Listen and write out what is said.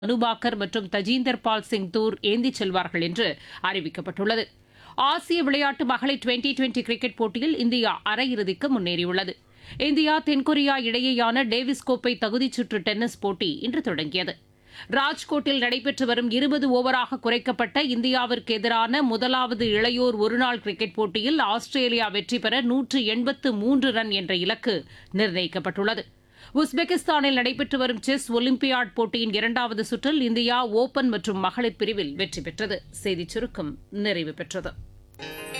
அனுபாக்கர் மற்றும் தஜீந்தர் பால் சிங் தூர் ஏந்திச் செல்வார்கள் என்று அறிவிக்கப்பட்டுள்ளது ஆசிய விளையாட்டு மகளிர் டுவெண்டி டுவெண்டி கிரிக்கெட் போட்டியில் இந்தியா அரையிறுதிக்கு முன்னேறியுள்ளது இந்தியா தென்கொரியா இடையேயான டேவிஸ் கோப்பை தகுதிச் சுற்று டென்னிஸ் போட்டி இன்று தொடங்கியது ராஜ்கோட்டில் நடைபெற்று வரும் இருபது ஓவராக குறைக்கப்பட்ட இந்தியாவிற்கு எதிரான முதலாவது இளையோர் ஒருநாள் கிரிக்கெட் போட்டியில் ஆஸ்திரேலியா வெற்றி பெற நூற்று எண்பத்து மூன்று ரன் என்ற இலக்கு நிர்ணயிக்கப்பட்டுள்ளது உஸ்பெகிஸ்தானில் நடைபெற்று வரும் செஸ் ஒலிம்பியாட் போட்டியின் இரண்டாவது சுற்றில் இந்தியா ஓபன் மற்றும் மகளிர் பிரிவில் வெற்றி பெற்றது செய்திச் சுருக்கம் நிறைவு பெற்றது